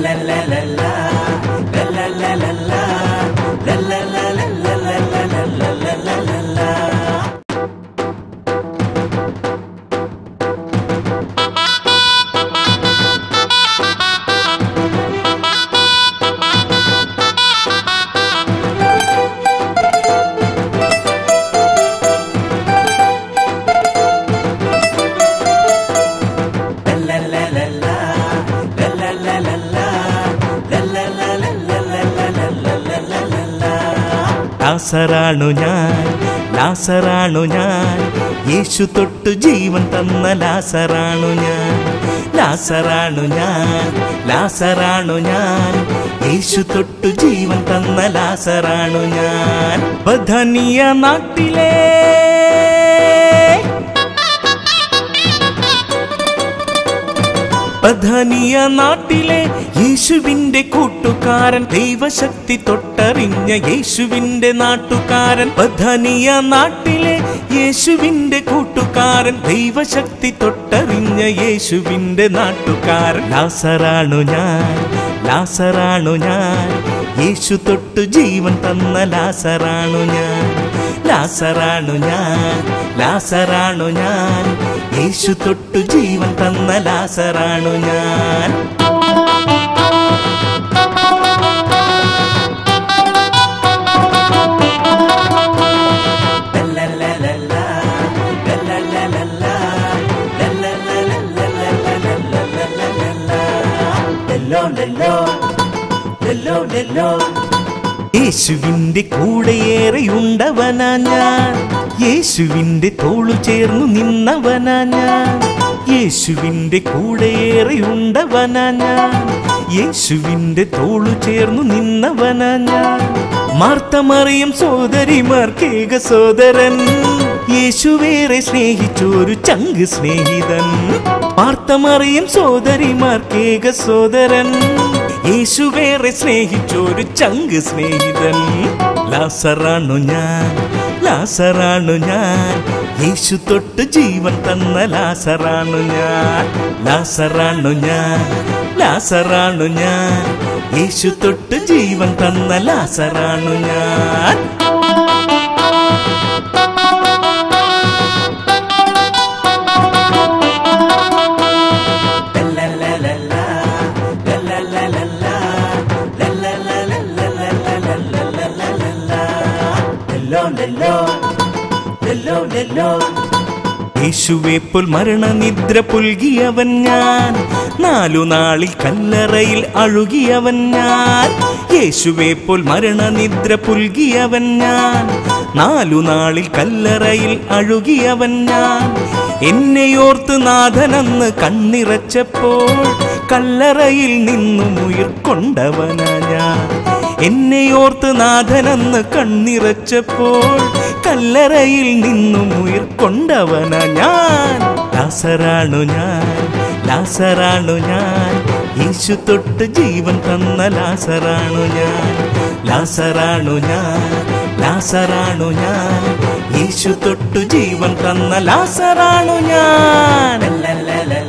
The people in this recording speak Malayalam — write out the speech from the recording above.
ലാസറാണു ഞാൻ ലാസറാണു ഞാൻ യേശു തൊട്ടു ജീവൻ തന്ന ലാസറാണു ഞാൻ ലാസറാണു ഞാൻ ലാസറാണു ഞാൻ യേശു തൊട്ടു ജീവൻ തന്ന ലാസറാണു ഞാൻ ബധനിയ നാട്ടിലേ ബഥനിയ നാട്ടിലെ യേശുവിന്റെ കൂട്ടുകാരൻ ദൈവശക്തി തൊട്ടറിഞ്ഞ യേശുവിന്റെ നാട്ടുകാരൻ ബഥനിയ നാട്ടിലെ യേശുവിന്റെ കൂട്ടുകാരൻ ദൈവശക്തി തൊട്ടറിഞ്ഞ യേശുവിന്റെ നാട്ടുകാരൻ ലാസറാണു ഞാൻ ലാസറാണു ഞാൻ യേശു തൊട്ടു ജീവൻ തന്ന ലാസറാണു ഞാൻ ലാസറാണു ഞാൻ ലാസറാണു ഞാൻ യേശു തൊട്ടു ജീവൻ തന്ന ലാസറാണു ഞാൻ യേശുവിന്റെ കൂടെയേറെയുണ്ടവനാ ഞാൻ യേശുവിന്റെ തോളു ചേർന്നു നിന്നവനാ ഞാൻ യേശുവിന്റെ കൂടെയേറെയുണ്ടവനാ ഞാൻ യേശുവിന്റെ തോളു ചേർന്നു നിന്നവനാ ഞാൻ മാർത്തമറിയും സോദരിമാർക്കേക സോദരൻ യേശുവേറെ സ്നേഹിച്ചൊരു ചങ്ക് സ്നേഹിതൻ മാർത്തമറിയും സോദരിമാർക്കേക സോദരൻ യേശുവേറെ സ്നേഹിച്ചൊരു ചങ്ക് സ്നേഹിതൻ ലാസറാണു ഞാൻ ലാസറാണു ഞാൻ യേശു തൊട്ട് ജീവൻ തന്ന ലാസറാണു ഞാൻ ലാസറാണു ഞാൻ ലാസറാണു ഞാൻ യേശു തൊട്ട് ജീവൻ തന്ന ലാസറാണു ഞാൻ യേശുവെ പോൽ മരണനിദ്ര പുൽകിയവൻ ഞാൻ നാലു നാളിൽ കല്ലറയിൽ അഴുകിയവൻ ഞാൻ യേശുവെ പോൽ മരണനിദ്ര പുൽകിയവൻ ഞാൻ നാലു നാളിൽ കല്ലറയിൽ അഴുകിയവൻ ഞാൻ എന്നെയോർത്ത് നാഥനെന്ന് കണ്ണിറച്ചപ്പോൾ കല്ലറയിൽ നിന്നും ഉയർക്കൊണ്ടവനാ ഞാൻ എന്നെയോർത്ത് നാഥനെന്ന് കണ്ണിറച്ചപ്പോൾ കല്ലറയിൽ നിന്നും ഉയർക്കൊണ്ടവന ഞാൻ ലാസറാണു ഞാൻ ലാസറാണു ഞാൻ യേശു തൊട്ട് ജീവൻ തന്ന ലാസറാണു ഞാൻ ലാസറാണു ഞാൻ ലാസറാണു ഞാൻ യേശു തൊട്ടു ജീവൻ തന്ന ലാസറാണു ഞാൻ